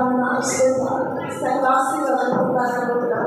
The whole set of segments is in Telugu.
వందనాలు స్తోత్రాలు సంఘాశీర్వాదాలు ప్రారంభవుతున్నాం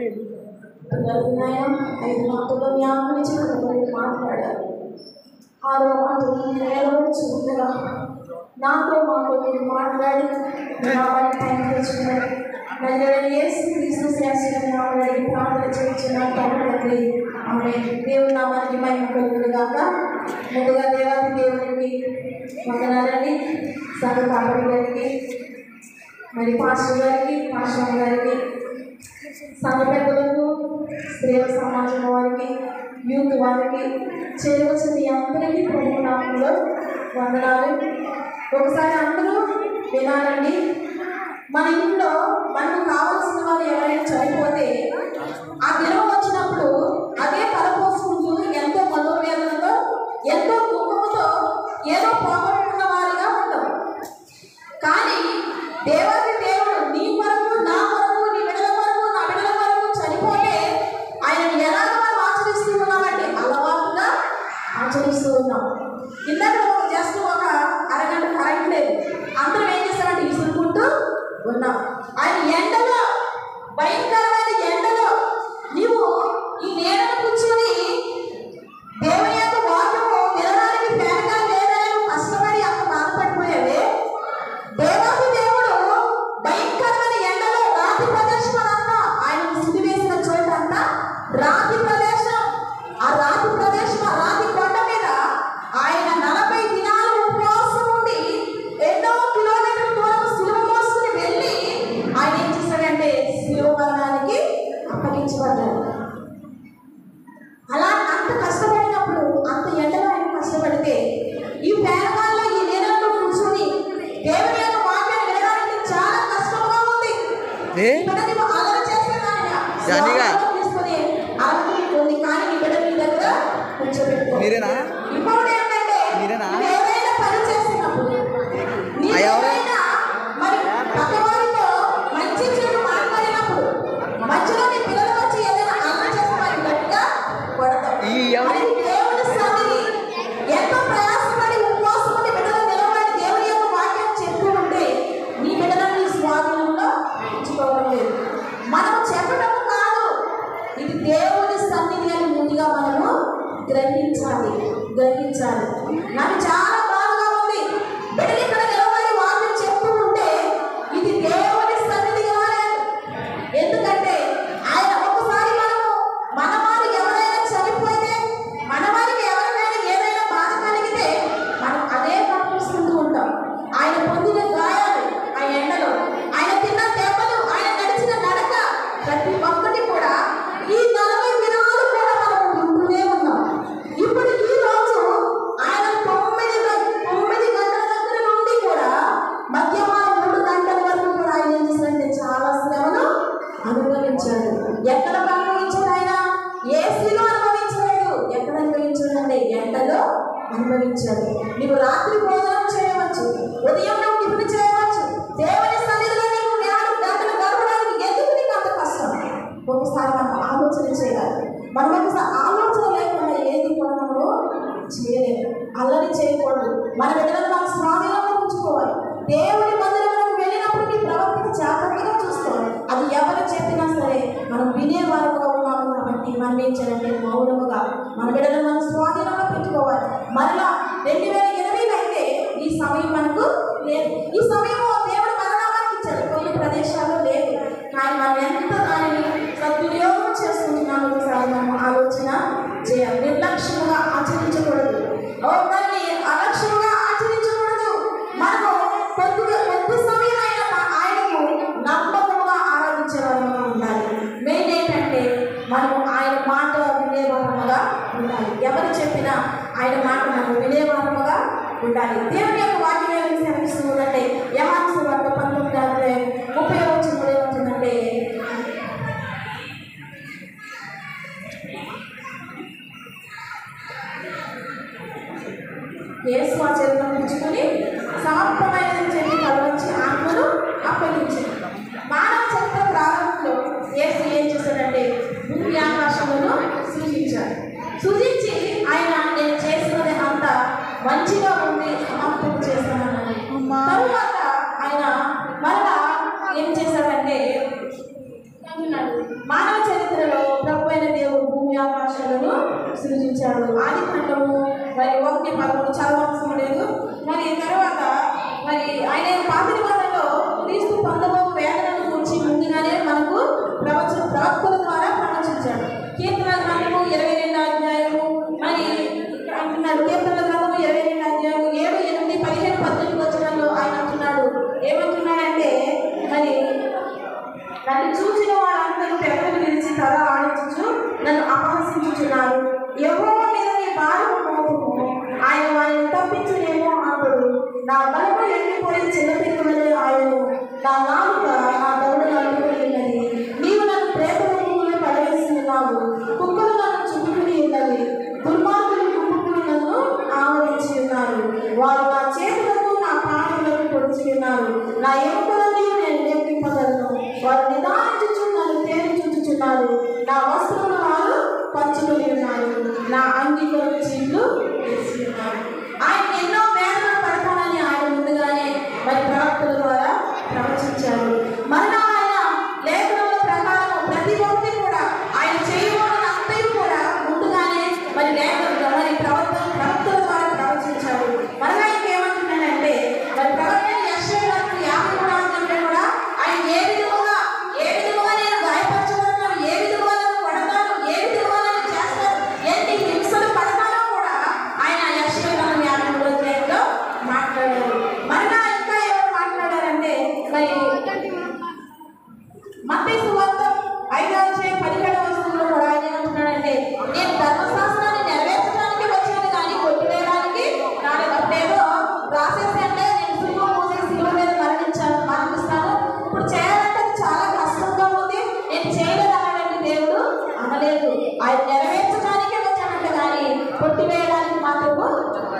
నాయన ఐదు మాటల్లో జ్ఞాపకం ఇచ్చిన మాట్లాడారు ఆరో మాట నిలబడి ఉండగా నాతో మాతో మీరు మాట్లాడి నా పని టైం తెచ్చుకున్నారు నన్ను ఏసు క్రీస్తు శాస్త్రం మాట్లాడి ప్రార్థన చేయించిన తండ్రి ఆమె దేవుడు నామానికి మహిమ కలుగును గాక ముందుగా దేవాది దేవునికి వందనాలండి సంఘ కాపరి గారికి మరి పాస్టర్ గారికి పాస్టర్ గారికి సంఘ పెద్దలకు స్త్రీల సమాజం వారికి యూత్ వారికి చేయవలసిన మీ అందరికీ ప్రభు నామంలో వందనాలు ఒకసారి అందరూ వినాలండి మన ఇంట్లో మనకు కావాల్సిన వాళ్ళు ఎవరైనా చనిపోతే ఆ దినం వచ్చినప్పుడు అదే తలపోసుకుంటూ ఎంతో మనోవేదనతో ఎంతో దుఃఖంతో ఏదో పోగొట్టుకున్న వారిగా ఉంటాం కానీ దేవాది దేవుడు నీ కొరకు నా కొరకు నీ బిడ్డల కొరకు నా బిడ్డల కొరకు చనిపోతే ఆయనను ఎలాగ మనం ఆచరిస్తూ ఉన్నామండి అలవాటుగా ఆచరిస్తూ ఉన్నాం ఇందాక జస్ట్ ఒక అరగంట కరెంట్ లేదు అందరం ఏం చేస్తామంటే ఇసురుకుంటూ ఉన్నాం ఆయన ఎండలో భయంకరమైన ఎండలో నీవు ఈ నీడను కూర్చొని దేవుని యొక్క వాక్యము వినడానికి పేరగా లేదని కష్టపడి అంత బాధపడిపోయావే దేవాది దేవుడు భయంకరమైన ఎండలో రాతి ప్రదేశం అంతా ఆయన సిద్ధి వేసిన చోట అంతా రాతి ప్రదేశం ఆ రాతి ప్రదేశం ఆ రాతి కొండ మీద ఆయన నలభై దినాలు ఉపవాసం ఉండి ఎన్నో కిలోమీటర్ల దూరం సిలువ మోసుకుని వెళ్ళి ఆయన ఏం చేశాడంటే సిలువ మరణానికి అప్పగించబడ్డాడు అలా అంత కష్టపడినప్పుడు అంత ఎండలో ఆయన కష్టపడితే ఈ పేదవాళ్ళ ఈ నీళ్ళలో కూర్చొని దేవుని యొక్క వాక్యాన్ని వినడానికి చాలా కష్టంగా ఉంది ఏ? ఈ బిడ్డ నీవు అల్లరి చేస్తున్నానయ్య. జానీగా. స్వార్థంలో తీసుకొని అల్లరి ఉంది కానీ ఈ బిడ్డ నీ దగ్గర కూర్చోబెట్టుకో. మీరేనా? ఇంకొకటి ఏంటంటే మీరేనా? నువ్వు ఏదైనా పని చేస్తున్నప్పుడు నీవు ఆ ఎవరు? ఏదైనా మరి పక్కవారితో మంచి చెడు మాట్లాడినప్పుడు మధ్యలో నీ పిల్లలు వచ్చి ఏదైనా అల్లరి చేస్తే వారికి గట్టిగా కొడతాం. ఈ ఎవరు? మరి దేవుని సన్నిధి ఎంతో ప్రయాసపడి ఉపవాసం ఉండి బిడ్డలు నిలబడి దేవుని యొక్క వాక్యం చెప్తూ ఉంటే నీ బిడ్డలను నీ స్వాధీనంలో ఉంచుకోవడం లేదు మనం చెప్పడం కాదు ఇది దేవుని సన్నిధి అని ముందుగా మనము గ్రహించాలి గ్రహించాలి నాకు చాలా బాధగా ఉంది బిడ్డలు ఇక్కడ నిలబడి వాక్యం చెప్తూ ఉంటే ఇది దేవుని సన్నిధిగా లేదు ఎందుకంటే ఆయన ఒకసారి మనము మన వారికి ఎవరైనా చనిపోతే మన వారికి ఎవరికైనా ఏదైనా బాధ కలిగితే మనం అదే పంపిస్తుంటూ ఉంటాం ఆయన పొందిన గాయాలు ఆ ఎండలో ఆయన తిన్న దెబ్బలు ఆయన నడిచిన నడక ప్రతి ఒక్కటి కూడా ఈ నలభై దినాలు కూడా మనం వింటూనే ఉన్నాం ఇప్పుడు ఈ రోజు ఆయన తొమ్మిది గం- తొమ్మిది గంటల దగ్గర నుండి కూడా మధ్యాహ్నం మూడు గంటల వరకు కూడా ఆయన ఏం చేశారంటే చాలా శ్రమను అనుభవించాడు ఎక్కడ అనుభవించాడు ఆయన ఏసీలో అనుభవించలేదు ఎక్కడ అనుభవించాడంటే ఎండలో అనుభవించాడు నీవు రాత్రి భోజనం చేయవచ్చు ఉదయం నువ్వు టిఫిన్ చేయవచ్చు దేవుని సన్నిధిలో నీకు నాలుగు గంటలు గడపడానికి ఎందుకు నీకు అంత కష్టం ఒకసారి మనం ఆలోచన చేయాలి మనం ఒకసారి ఆలోచన లేకుండా ఏది కూడా మనము చేయలేము అల్లరి చేయకూడదు మన బిడ్డలను మన స్వాధీనంలో ఉంచుకోవాలి దేవుని మందిరంలోకి వెళ్ళినప్పుడు నీ ప్రవర్తన జాగ్రత్తగా చూసుకోవాలి అది ఎవరు చెప్పినా సరే మనం వినేవారుగా ఉన్నాము కాబట్టి మనం ఏం చేయాలంటే మౌనముగా మన బిడ్డలను మనం స్వాధీనంలో పెట్టుకోవాలి మరలా రెండు వేల ఇరవైలో అయితే ఈ సమయం మనకు లేదు ఈ సమయం దేవుడు మరణానికి ఇచ్చాడు కొన్ని ప్రదేశాల్లో లేదు కానీ మనం ఎంత దానిని సద్వినియోగం చేసుకుంటున్నామో ఒకసారి మనం ఆలోచన చేయాలి నిర్లక్ష్యంగా ఆచరించకూడదు ఓ దాన్ని అలక్ష్యంగా ఆచరించకూడదు మనము కొద్దిగా కొద్ది సమయం అయినా మా- ఆయనకు నమ్మకంగా ఆరాధించే వారంగా ఉండాలి మెయిన్ ఏంటంటే మనము ఆయన మాట వినేవారముగా ఉండాలి ఎవరు చెప్పినా ఆయన మాట మనం వినేవారముగా ఉండాలి దేవుని యొక్క వాక్యం ఏమి సెలవిస్తుందంటే యహాన్సు వార్త పంతొమ్మిది అరవై ముప్పై వచ్చిన ఏమవుతుందంటే యేసు ఆ చరిత్రను పుచ్చుకొని సమర్థమైనదని చెప్పి కలవచ్చి ఆత్మను అప్పగించింది మానవ చరిత్ర ప్రారంభంలో యేసు ఏం చేశాడంటే భూమి ఆకాశములను సృజించాడు సృజించి ఆయన నేను చేసినది అంతా మంచిగా ఉంది సమాప్తం చేస్తానని అమ్మా. తరువాత మానవ చరిత్రలో ప్రభు అయిన దేవుడు భూమి ఆకాశాలను సృజించాడు ఆది ఖండము మరి ఒకటి పదమూడు చదవాల్సిన లేదు మరి తర్వాత మరి ఆయన పాత నిబంధనలో క్రీస్తు పొందబోకు వేదనను గురించి ముందుగానే మనకు ప్రవచ ప్రవక్తల ద్వారా ప్రవచించాడు కీర్తన గ్రంథము ఇరవై రెండు అధ్యాయము మరి ఇక్కడ అంటున్నాడు కీర్తన గ్రంథము ఇరవై రెండు అధ్యాయము ఏడు ఎనిమిది పదిహేను పద్దెనిమిది వచనంలో ఆయన అంటున్నాడు ఏమంటున్నాడంటే మరి నన్ను చూసిన వాళ్ళందరూ పెద్దలు విరిచి తల ఆడించు నన్ను అపహసించుచున్నారు ఎవరో మీద నీ భారం మోపము ఆయన వారిని తప్పించునేమో అప్పుడు నా బలము ఎండిపోయి చిన్నపిల్లలే ఆయను నా నాలుక నా దౌడు నలుపుకున్నది నీవు నన్ను ప్రేత రూపంలో పడవేసి ఉన్నావు కుక్కలు నన్ను చుట్టుకుని ఉన్నవి దుర్మార్గులు కుక్కులు నన్ను ఆవరించి ఉన్నారు వారు నా చేతులకు నా పాదములకు పొడిచి ఉన్నారు నా ఎముకలన్నీ నేను లెక్కింపగలను వారు నిదానించుచు నన్ను తేలి చూచుచున్నారు నా వస్త్రములు వారు పంచుకొని ఉన్నారు నా అంగి కొరకు చీట్లు వేసి ఉన్నారు ఆయన ఎన్నో వేదనలు పడతానని ఆయన ముందుగానే మరి ప్రవక్తల ద్వారా ప్రవచించారు మరణ ఆయన లేఖనంలో ప్రకారం ప్రతి ఒక్కటి కూడా ఆయన చేయబోతున్న అంతయు కూడా ముందుగానే మరి లేఖ మరి ప్రవక్త ప్రవక్తల ద్వారా ప్రవచించారు మరలా ఇంకేమంటున్నాడంటే మరి ప్రవక్త యశ్వరాత్రి యాభై మూడు అంటే కూడా ఆయన ఏ విధముగా ఏ విధముగా నేను గాయపరచబడతాను ఏ విధముగా నన్ను కొడతాను ఏ విధముగా నన్ను చేస్తాను ఎన్ని హింసలు పడతానో కూడా ఆయన యశ్వరాత్రి యాభై మూడు అధ్యాయంలో మాట్లాడారు మరలా ఇంకా ఎవరు మాట్లాడారంటే మరి మత్తయి సువార్త ఐదో అధ్యాయం పదిహేడవ వచనంలో కూడా ఆయన ఏమంటున్నాడంటే నేను ధర్మశాస్త్రాన్ని నెరవేర్చడానికి వచ్చాను కానీ కొట్టివేయడానికి రాలేదు అప్పుడేదో రాసేసి అంటే నేను సిలువ మోసే సిలువ మీద మరణించాను మరణిస్తాను ఇప్పుడు చేయాలంటే అది చాలా కష్టంగా ఉంది నేను చేయలేదన్నాడంటే దేవుడు అనలేదు ఆయన నెరవేర్చడానికే వచ్చానంటే కానీ కొట్టివేయడానికి మాత్రము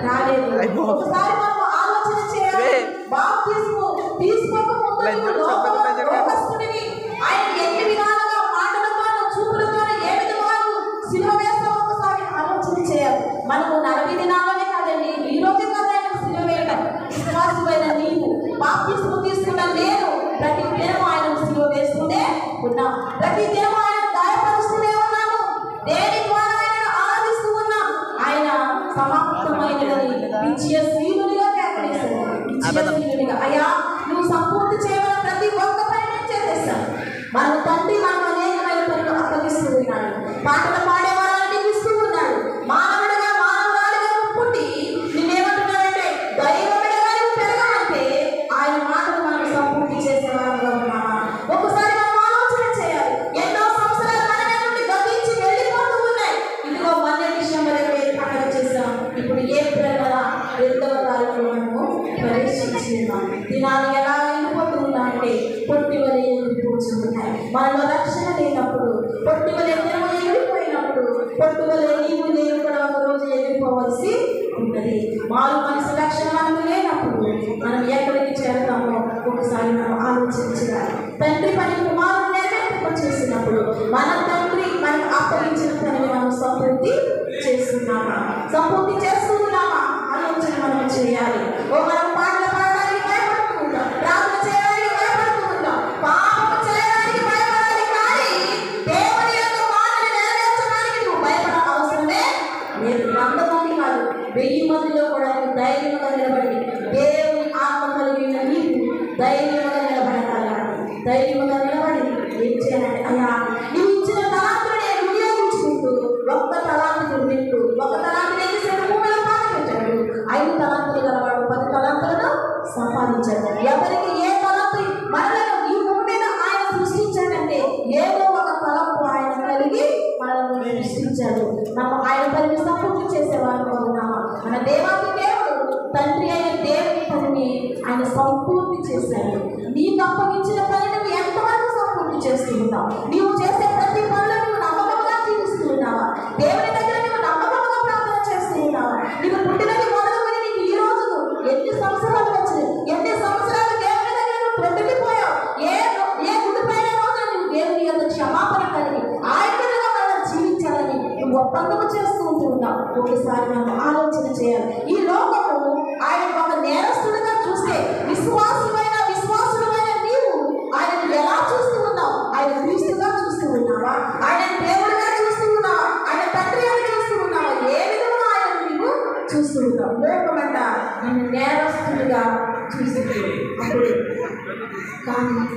రాలేదు ఒకసారి మనం ఆలోచన చేయాలి బాప్తిస్ము తీసుకోక ముందు లోకం లోకస్తుడివి ఆయన ఎన్ని విధాలుగా మాటలతోనూ చూపులతోనూ ఏ విధంగా సిలువ వేస్తాం ఒకసారి ఆలోచన చేయాలి మనము నలభై దినాలనే కాదండి ఈ రోజే కదా ఆయన సిలువ వేయడం విశ్వాసమైన నీవు బాప్తిస్ము తీసుకున్న నేను ప్రతి దినం ఆయన సిలువ వేస్తూనే ఉన్నాం ప్రతి దినం ఆయన గాయపరుస్తూనే ఉన్నాము దేని ద్వారా ఆయన ఆరాధిస్తూ ఉన్నాం ఆయన సమాప్తమైనదని విజయశీలునిగా కేకలేశాడు విజయశీలునిగా అయ్యా నువ్వు సంపూర్తి చేయమని ప్రతి ఒక్క పని నేను చేసేసాను మన తండ్రి మనకు అనేకమైన పనులు అప్పగిస్తూ ఉన్నాడు పాటలు పాడే వాళ్ళని ఇస్తూ ఉన్నాడు మానవుడిగా మానవురాలిగా నువ్వు పుట్టి నిన్నేమంటున్నాడంటే దైవముడిగా నువ్వు పెరగాలంటే ఆయన మాటలు మనం సంపూర్తి చేసేవారుగా ఉన్నామా ఒకసారి మనం ఆలోచన చేయాలి ఎన్నో సంవత్సరాలు మన నుండి గతించి వెళ్ళిపోతూ ఉన్నాయి ఇదిగో మొన్న డిసెంబర్ ఇరవై ఐదు పండుగ చేసాం ఇప్పుడు ఏప్రిల్ నెల రెండవ తారీఖు మనము ప్రవేశించి ఉన్నాం దినాలు ఎలా వెళ్ళిపోతూ ఉన్నాయంటే పొట్టి వలె ఎగిరిపోతున్నాయి మనలో రక్షణ లేనప్పుడు పొట్టి వలె దినము ఎగిరిపోయినప్పుడు పొట్టు వలె నీవు నేను కూడా ఒక రోజు ఎగిరిపోవలసి ఉన్నది మారు మనసు రక్షణ మనకు లేనప్పుడు మనం ఎక్కడికి చేరతామో ఒకసారి మనం ఆలోచించాలి తండ్రి పని కుమారుడు నెరవేర్పు చేసినప్పుడు మన తండ్రి మనకు అప్పగించిన పనిని మనం సంపూర్తి చేస్తున్నామా సంపూర్తి చేస్తున్నామా ఆలోచన మనం చేయాలి ఓ మనం పాటలు పాడడానికి భయపడుతూ ఉంటాం ప్రార్థన చేయడానికి భయపడుతూ ఉంటాం పాపం చేయడానికి భయపడాలి కానీ దేవుని యొక్క మాటలు నెరవేర్చడానికి నువ్వు భయపడ అవసరమే లేదు వంద మంది కాదు వెయ్యి మందిలో కూడా నువ్వు ధైర్యంగా నిలబడి దేవుని ఆత్మ కలిగిన నీవు ధైర్యంగా నిలబడగలగాలి ధైర్యంగా నిలబడి ఏం చేయాలంటే అయ్యా నువ్వు ఇచ్చిన తలాంతులు నేను వినియోగించుకుంటూ ఒక్క తలాంతులు వింటూ ఒక తలాంతులు ఏం చేశాడు భూమిలో పాత పెట్టాడు ఐదు తలాంతులు గలవాడు పది తలాంతులను సంపాదించాడు ఎవరికి ఏ తలంపు మనలను ఈ భూమి మీద ఆయన సృష్టించాడంటే ఏదో ఒక తలంపు ఆయన కలిగి మనల్ని సృష్టించాడు మనం ఆయన పనిని సంపూర్తి చేసేవారు ఉన్నామా మన దేవాది దేవుడు తండ్రి అయిన దేవుని పనిని ఆయన సంపూర్తి చేశాడు నీకు అప్పగించిన పని నువ్వు ఎంతవరకు సంపూర్తి చేస్తూ ఉన్నావు నీవు చేసే ప్రతి పనులు నువ్వు నమ్మకంగా జీవిస్తూ ఉన్నావా దేవుని దగ్గర నువ్వు నమ్మకంగా ప్రార్థన చేస్తూ ఉన్నావా నీకు పుట్టినది మొదలుకొని నీకు ఈ రోజు ఎన్ని సంవత్సరాలు వచ్చినాయి ఎన్ని సంవత్సరాలు దేవుని దగ్గర నువ్వు ప్రొట్టుకుపోయావు ఏ ఏ గుడిపైన రోజు నువ్వు దేవుని యొక్క క్షమాపణ కలిగి ఆయనగా మనం జీవించాలని నువ్వు ఒప్పందము చేస్తూ ఉంటున్నావు ఒకసారి మనం ఆలోచన చేయాలి ఈ లోకము ఆయన ఒక నేరస్తుడిగా చూస్తే విశ్వాసమైన విశ్వాసుడమైన నీవు ఆయనను ఎలా చూస్తూ ఉన్నావు ఆయన క్రీస్తుగా చూస్తూ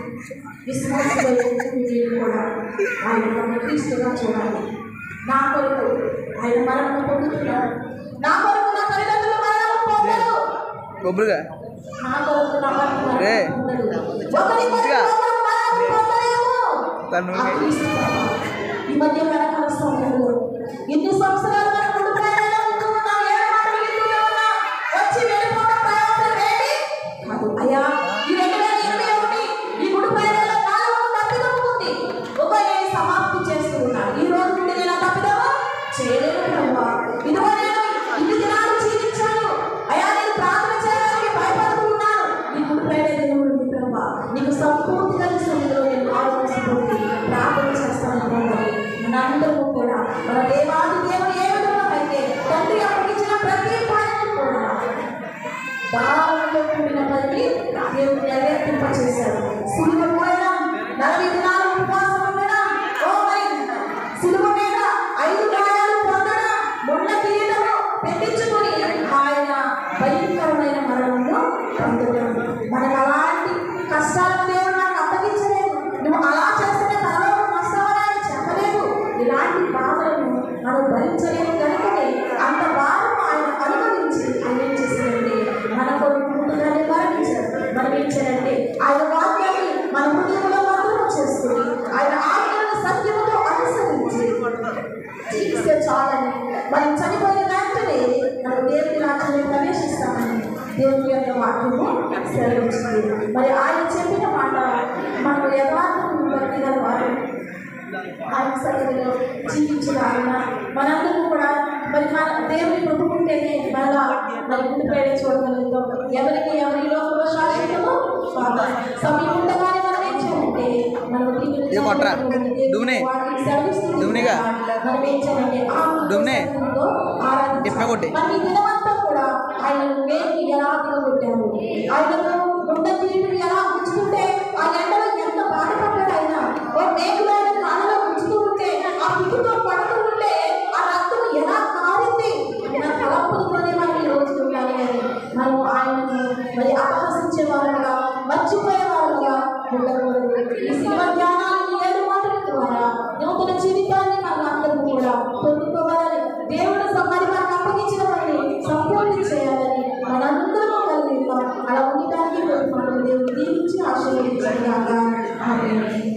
విశ్వాసంలో ఎదుగు నేను కూడా ఆయన మన క్రీస్తుగా చూడాలి నా కొరకు ఆయన మరణం పొందుతున్నాడు నా కొరకు నా తల్లిదండ్రులు మరణం పొందరు కొబ్బరిగా నా కొరకు నా భర్త మరణం రే. పొందడు. ఒకరి కొరకు ఇదిగా. ఒకరు మరణం పొందలేరు. తను ఆ క్రీస్తు ప్రభు. ఈ మధ్య వెనకాల సమయంలో ఎన్ని సంవత్సరాలు మనం ముందు ప్రయాణంలో ఉంటూ ఉన్నాం, ఏడు మాటలు వింటూనే ఉన్నాం. వచ్చి వెళ్ళిపోవడం ప్రయాణం ఏంటి? కాదు. అయ్యా ఈ రెండు వేల ఇరవై ఒకటి ఈ గుడి ప్రయాణంలో నాలుగు తప్పిదం ఉంది ఒక నేను సమాప్తి చేస్తూ ఉన్నాను ఈ రోజు నుండి నేను ఆ తప్పిదము చేయలేను ప్రభా ఇదిగో నేను ఇన్ని దినాలు జీవించాను అయ్యా నేను ప్రార్థన చేయడానికి భయపడుతూ ఉన్నాను ఈ గుడి ప్రయాణ దేవుడు ప్రభా నీకు సంపూర్తిగా నీ సన్నిధిలో నేను ఆలోచించుకుంటే ప్రార్థన చేస్తాను ప్రభా మనందరము కూడా మన దేవాది దేవుడు ఏ విధంగా అయితే తండ్రి అప్పగించిన ప్రతి పనిని కూడా భావంతో కూడిన పని దేవుడు నెరవేర్పింప చేశాడు సిలువ పోయడం నలభై దినాలు ఉపవాసం ఉండడం ఓ మరి సిలువ మీద ఐదు గాయాలు పొందడం మొండ కిరీటము పెట్టించుకొని ఆయన భయంకరమైన మరణంలో పొందడం మనకు అలాంటి కష్టాలను దేవుడు నాకు అప్పగించలేదు నువ్వు అలా చేస్తేనే పరలోకం వస్తావని ఆయన చెప్పలేదు ఇలాంటి బాధలను మనం భరించలేము కనుకనే అంత భారం ఆయన అనుభవించి ఆయన ఏం చేశాడంటే మన కొరకు ముందుగానే మరణించాడు మనం ఏం చేయాలంటే ఆయన వాక్యాన్ని మన హృదయంలో భద్రం చేసుకుని ఆయన ఆజ్ఞలను సత్యముతో అనుసరించి జీవిస్తే చాలని మనం చనిపోయిన వెంటనే మనం దేవుని రాజ్యంలో ప్రవేశిస్తామని దేవుని యొక్క వాక్యము సెలవిస్తుంది మరి ఆయన చెప్పిన మాట మనం యథార్థం బట్టి గల వారు ఆయన సన్నిధిలో జీవించిన ఆయన మనందరూ కూడా మరి మన దేవుని నొప్పుకుంటేనే మళ్ళా మరి గుండె ప్రేమ చూడగలుగుతాం ఎవరికి ఎవరి లోకంలో శాశ్వతము కాదు. సమయం ఉండగానే మనం ఏం చేయాలంటే మనం దీనిని ఇది కొట్రా. దేవుని డుమ్నే. వాక్యం సెలవిస్తుంది డుమ్నేగా. మనం ఏం చేయాలంటే ఆ డుమ్నే. సన్నిధిలో ఆరాధించాలి. ఇప్ప కొట్టి. మరి ఈ దినమంతా కూడా ఆయన వేడిని ఎలా పెట్టాము ఆయనకు గుండ తీరుని ఎలా ఉంచుకుంటే ఆ ఎండలో ఎంత బాధపడ్డాడు ఆయన ఓ మేకులు ఆయన కాళ్ళలో ఉంచుతూ ఉంటే ఆ పిట్టుతో పడుతూ ఉంటే ఆ రక్తం ఎలా కారింది నా తలంపులతోనే మనం ఈ రోజు ఉండాలి అని మనం ఆయనను మరి అపహసించే వాళ్ళుగా మర్చిపోయే వాళ్ళుగా ఉండకూడదు ఈ శివ ధ్యానాలు ఈ ఏడు మాటల ద్వారా నూతన జీవితాన్ని మనం అందరం కూడా పొందుకోవాలని దేవుడు మరి మనకు అప్పగించిన పని సంపూర్తి చేయాలని మనందరం కలిగి ఉన్నాం. అలా ఉండటానికి కోరుకుంటున్నాం దేవుడు దీవించి ఆశీర్వదించగా ఆమె